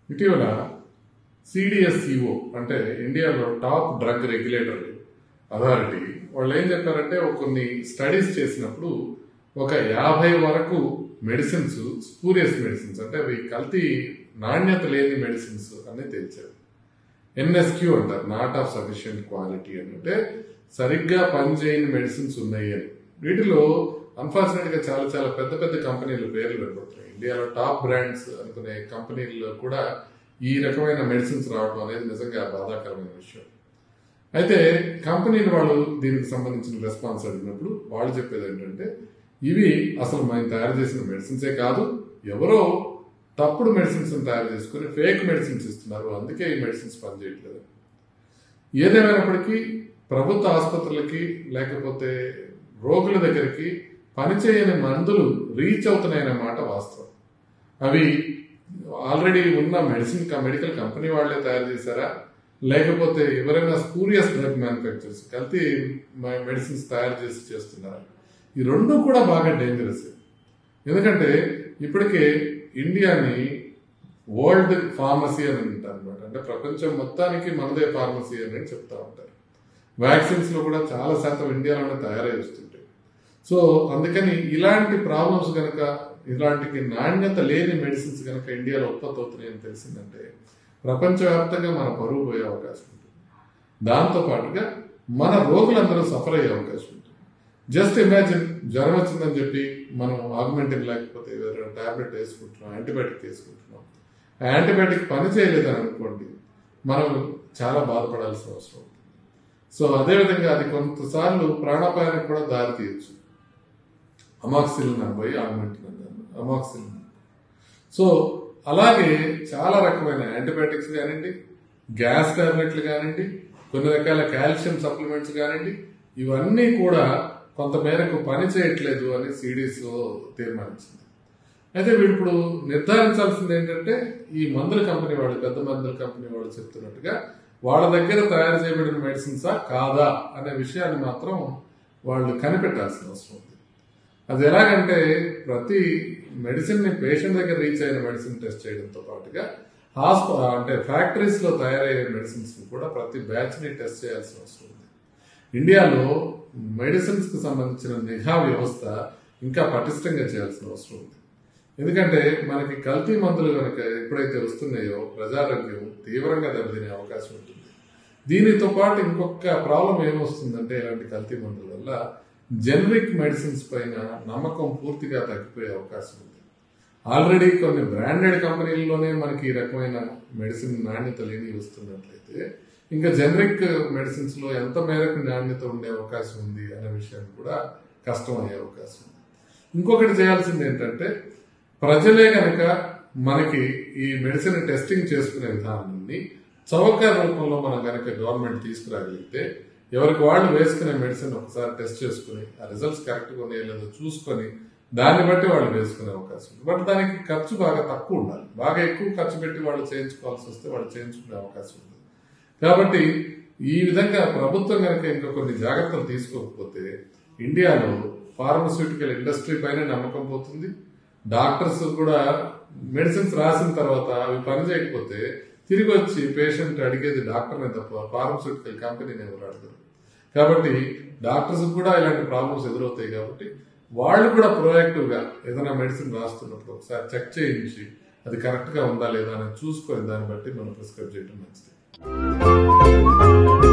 ఇటీవల సిడిఎస్ఈఓ అంటే ఇండియాలో టాప్ డ్రగ్ రెగ్యులేటర్ అథారిటీ వాళ్ళు ఏం చెప్పారంటే ఒక కొన్ని స్టడీస్ చేసినప్పుడు ఒక యాభై వరకు మెడిసిన్స్ స్పూరియస్ మెడిసిన్స్ అంటే అవి కల్తీ నాణ్యత లేని మెడిసిన్స్ అని తేల్చారు ఎన్ఎస్క్యూ అంటారు నాట్ ఆఫ్ సఫిషియంట్ క్వాలిటీ అని అంటే సరిగ్గా పనిచేయని మెడిసిన్స్ ఉన్నాయి అని వీటిలో అన్ఫార్చునేట్ గా చాలా చాలా పెద్ద పెద్ద కంపెనీల పేర్లు వినపడుతున్నాయి ఇండియాలో టాప్ బ్రాండ్స్ అనుకునే కంపెనీల్లో కూడా ఈ రకమైన మెడిసిన్స్ రావడం అనేది నిజంగా బాధాకరమైన విషయం అయితే కంపెనీలు వాళ్ళు దీనికి సంబంధించిన రెస్పాన్స్ అడిగినప్పుడు వాళ్ళు చెప్పేది ఏంటంటే ఇవి అసలు మనం తయారు చేసిన మెడిసిన్సే కాదు ఎవరో తప్పుడు మెడిసిన్స్ తయారు చేసుకుని ఫేక్ మెడిసిన్స్ ఇస్తున్నారు అందుకే ఈ మెడిసిన్స్ పనిచేయట్లేదు ఏదేమైనప్పటికీ ప్రభుత్వ ఆసుపత్రులకి లేకపోతే రోగుల దగ్గరికి పనిచేయని మందులు రీచ్ అవుతున్నాయనే మాట వాస్తవం అవి ఆల్రెడీ ఉన్న మెడిసిన్ మెడికల్ కంపెనీ వాళ్ళే తయారు చేశారా లేకపోతే ఎవరైనా స్పూరియస్ డ్రగ్ మ్యానుఫ్యాక్చర్స్ కల్తీ మెడిసిన్స్ తయారు చేసి చేస్తున్నారా ఈ రెండు కూడా బాగా డేంజరస్ ఎందుకంటే ఇప్పటికే ఇండియాని వరల్డ్ ఫార్మసీ అని అంటారు అనమాట అంటే ప్రపంచం మొత్తానికి మనదే ఫార్మసీ అని చెప్తా ఉంటారు వ్యాక్సిన్స్ లో కూడా చాలా శాతం ఇండియాలోనే తయారై వస్తుంటాయి సో అందుకని ఇలాంటి ప్రాబ్లమ్స్ కనుక ఇలాంటి నాణ్యత లేని మెడిసిన్స్ కనుక ఇండియాలో ఉత్పత్తి అవుతున్నాయని తెలిసిందంటే ప్రపంచవ్యాప్తంగా మన పరువు పోయే అవకాశం ఉంటుంది దాంతో పాటుగా మన రోగులందరూ సఫర్ అయ్యే అవకాశం ఉంటుంది జస్ట్ ఇమాజిన్ జ్వరం వచ్చిందని చెప్పి మనం ఆగ్మెంటిన్ లేకపోతే టాబ్లెట్ వేసుకుంటున్నాం యాంటీబయాటిక్ వేసుకుంటున్నాం ఆ యాంటీబయాటిక్ పని చేయలేదని అనుకోండి మనం చాలా బాధపడాల్సిన అవసరం ఉంటుంది సో అదేవిధంగా అది కొంతసార్లు ప్రాణాపాయానికి కూడా దారి తీయచ్చు అమాక్సిలిన్ పోయి ఆగ్మెంటిన్ అన్నాను అమాక్సిలిన్ సో అలాగే చాలా రకమైన యాంటీబయాటిక్స్ కానివ్వండి గ్యాస్ టాబ్లెట్లు కానివ్వండి కొన్ని రకాల కాల్షియం సప్లిమెంట్స్ కానివ్వండి ఇవన్నీ కూడా కొంత మేరకు పని చేయట్లేదు అని సిడిసిఓ తీర్మానించింది అయితే వీళ్ళు ఇప్పుడు నిర్ధారించాల్సింది ఏంటంటే ఈ మందుల కంపెనీ వాళ్ళు పెద్ద మందుల కంపెనీ వాళ్ళు చెప్తున్నట్టుగా వాళ్ళ దగ్గర తయారు చేయబడిన మెడిసిన్సా కాదా అనే విషయాన్ని మాత్రం వాళ్ళు కనిపెట్టాల్సిన అవసరం ఉంది అది ఎలాగంటే ప్రతి మెడిసిన్ ని పేషెంట్ దగ్గర రీచ్ అయిన మెడిసిన్ టెస్ట్ చేయడంతో పాటుగా హాస్ప అంటే ఫ్యాక్టరీస్ లో తయారయ్యే మెడిసిన్స్ కూడా ప్రతి బ్యాచ్ ని టెస్ట్ చేయాల్సిన అవసరం ఉంది ఇండియాలో మెడిసిన్స్ కి సంబంధించిన నిఘా వ్యవస్థ ఇంకా పటిష్టంగా చేయాల్సిన అవసరం ఉంది ఎందుకంటే మనకి కల్తీ మందులు కనుక ఎప్పుడైతే వస్తున్నాయో ప్రజారోగ్యం తీవ్రంగా దెబ్బతినే అవకాశం ఉంటుంది దీనితో పాటు ఇంకొక ప్రాబ్లం ఏమొస్తుందంటే ఇలాంటి కల్తీ మందుల వల్ల జనరిక్ మెడిసిన్స్ పైన నమ్మకం పూర్తిగా తగ్గిపోయే అవకాశం ఉంది ఆల్రెడీ కొన్ని బ్రాండెడ్ కంపెనీల్లోనే మనకి ఈ రకమైన మెడిసిన్ నాణ్యత లేని వస్తున్నట్లయితే ఇంకా జనరిక్ మెడిసిన్స్ లో ఎంత మేరకు నాణ్యత ఉండే అవకాశం ఉంది అనే విషయాన్ని కూడా కష్టం అయ్యే అవకాశం ఉంది ఇంకొకటి చేయాల్సింది ఏంటంటే ప్రజలే గనక మనకి ఈ మెడిసిన్ టెస్టింగ్ చేసుకునే విధానాన్ని చౌక రూపంలో మనం గనక గవర్నమెంట్ తీసుకురాగలిగితే ఎవరికి వాళ్ళు వేసుకునే మెడిసిన్ ఒకసారి టెస్ట్ చేసుకుని ఆ రిజల్ట్స్ కరెక్ట్గా ఉన్నాయో లేదో చూసుకొని దాన్ని బట్టి వాళ్ళు వేసుకునే అవకాశం ఉంది బట్ దానికి ఖర్చు బాగా తక్కువ ఉండాలి బాగా ఎక్కువ ఖర్చు పెట్టి వాళ్ళు చేయించుకోవాల్సి వస్తే వాళ్ళు చేయించుకునే అవకాశం ఉంది కాబట్టి ఈ విధంగా ప్రభుత్వం కనుక ఇంకా కొన్ని జాగ్రత్తలు తీసుకోకపోతే ఇండియాలో ఫార్మస్యూటికల్ ఇండస్ట్రీ పైన నమ్మకం పోతుంది డాక్టర్స్ కూడా మెడిసిన్స్ రాసిన తర్వాత అవి పని చేయకపోతే తిరిగి వచ్చి పేషెంట్ అడిగేది డాక్టర్నే తప్ప ఫార్మస్యూటికల్ కంపెనీని ఎవరు అడగరు కాబట్టి డాక్టర్స్ కూడా ఇలాంటి ప్రాబ్లమ్స్ ఎదురవుతాయి కాబట్టి వాళ్ళు కూడా ప్రొయాక్టివ్ గా ఏదైనా మెడిసిన్ రాస్తున్నప్పుడు ఒకసారి చెక్ చేయించి అది కరెక్ట్ గా ఉందా లేదా అని చూసుకొని దాన్ని బట్టి మనం ప్రిస్క్రైబ్ చేయడం మంచిది